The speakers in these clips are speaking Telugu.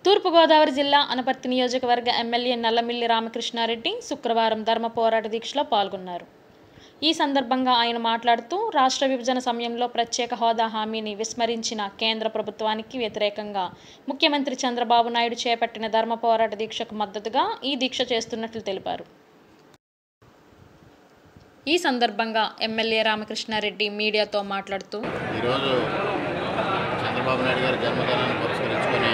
తూర్పుగోదావరి జిల్లా అనపర్తి నియోజకవర్గ ఎమ్మెల్యే నల్లమిల్లి రామకృష్ణారెడ్డి శుక్రవారం ధర్మ పోరాట దీక్షలో పాల్గొన్నారు ఈ సందర్భంగా ఆయన మాట్లాడుతూ రాష్ట్ర విభజన సమయంలో ప్రత్యేక హోదా హామీని విస్మరించిన కేంద్ర ప్రభుత్వానికి వ్యతిరేకంగా ముఖ్యమంత్రి చంద్రబాబు నాయుడు చేపట్టిన ధర్మ పోరాట దీక్షకు మద్దతుగా ఈ దీక్ష చేస్తున్నట్లు తెలిపారు ఈ సందర్భంగా ఎమ్మెల్యే రామకృష్ణారెడ్డి మీడియాతో మాట్లాడుతూ ఈరోజు చంద్రబాబు నాయుడు గారి జన్మదినాన్ని పురస్కరించుకొని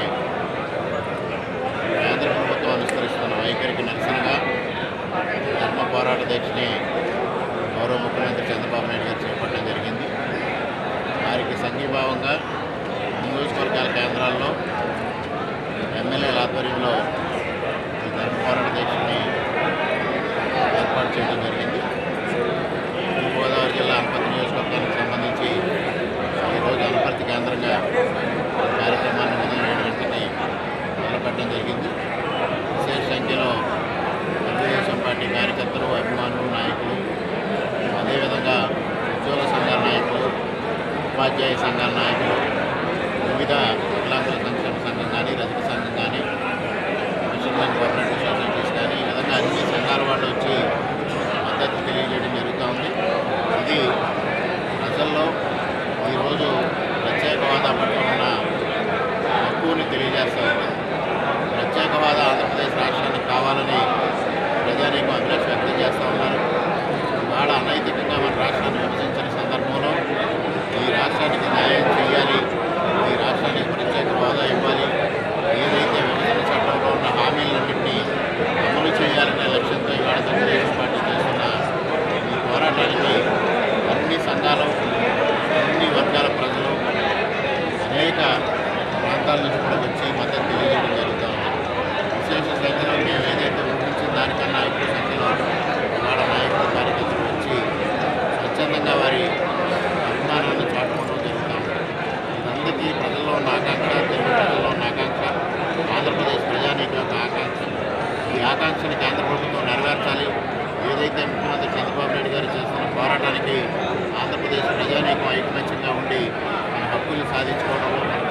కేంద్ర ప్రభుత్వం అనుసరిస్తున్న వైఖరికి నిరసనగా ధర్మ పోరాట దీక్షని గౌరవ ముఖ్యమంత్రి చంద్రబాబు నాయుడు గారు చేపట్టడం జరిగింది వారికి సంఘీభావంగా నియోజకవర్గాల కేంద్రాల్లో ఎమ్మెల్యేల ఆధ్వర్యంలో ఈ ధర్మ పోరాట దీక్షని ఏర్పాటు చేయడం జరిగింది తూర్పుగోదావరి జిల్లా అనపర్తి నియోజకవర్గానికి సంబంధించి ఈరోజు అనపర్తి కేంద్రంగా కార్యక్రమాన్ని ఉదయం ఏడు గంటలకి మొదలుపెట్టడం జరిగింది విశేష సంఖ్యలో తెలుగుదేశం పార్టీ కార్యకర్తలు అభిమానులు నాయకులు అదేవిధంగా ఉద్యోగ సంఘాల నాయకులు ఉపాధ్యాయ సంఘాల నాయకులు వివిధ విలాసుల సంక్షేమ సంఘం కానీ రజక సంఘం కానీ మున్సిపల్ కోఆపరేటివ్ సొసైటీస్ కానీ ఈ విధంగా అన్ని సంఘాల వాళ్ళు వచ్చి మద్దతు తెలియజేయడం జరుగుతూ ఉంది ఇది ప్రజల్లో ఈరోజు ప్రత్యేక హోదా పట్ల ఉన్న హక్కుని తెలియజేస్తూ ఉంది ప్రత్యేక హోదా ఆంధ్రప్రదేశ్ రాష్ట్రానికి కావాలని ప్రజానీకం అభిలాష వ్యక్తం చేస్తూ ఉన్నారు ఇవాళ అనైతికంగా మన రాష్ట్రాన్ని విభజించిన సందర్భంలో ఈ రాష్ట్రానికి న్యాయం చేయాలి ఈ రాష్ట్రానికి ప్రత్యేక హోదా ఇవ్వాలి ఏదైతే విభజన చట్టంలో ఉన్న హామీలన్నింటినీ అమలు చేయాలనే లక్ష్యంతో ఇవాళ తెలుగుదేశం పార్టీ చేస్తున్న ఈ పోరాటానికి అన్ని సంఘాలు అన్ని వర్గాల ప్రజలు అనేక ప్రాంతాల నుంచి కూడా వచ్చి మద్దతు తెలియజేయడం జరుగుతూ ఉంది విశేష సంఖ్యలో మేము ఏదైతే ఊహించిన దానికన్నా ఎక్కువ సంఖ్యలో ఇవాళ నాయకులు కార్యకర్తలు వచ్చి స్వచ్ఛందంగా వారి అభిమానాన్ని చాటుకోవడం జరుగుతూ ఉంది ఇదందరికీ ప్రజల్లో ఉన్న ఆకాంక్ష తెలుగు ప్రజల్లో ఉన్న ఆకాంక్ష ఆంధ్రప్రదేశ్ ప్రజానీకం యొక్క ఆకాంక్ష ఈ ఆకాంక్షని కేంద్ర ప్రభుత్వం నెరవేర్చాలి ఏదైతే ముఖ్యమంత్రి చంద్రబాబు నాయుడు గారు చేస్తున్న పోరాటానికి ఆంధ్రప్రదేశ్ ప్రజానీకం ఐకమత్యంగా ఉండి మన హక్కులు సాధించుకోవడంలో మన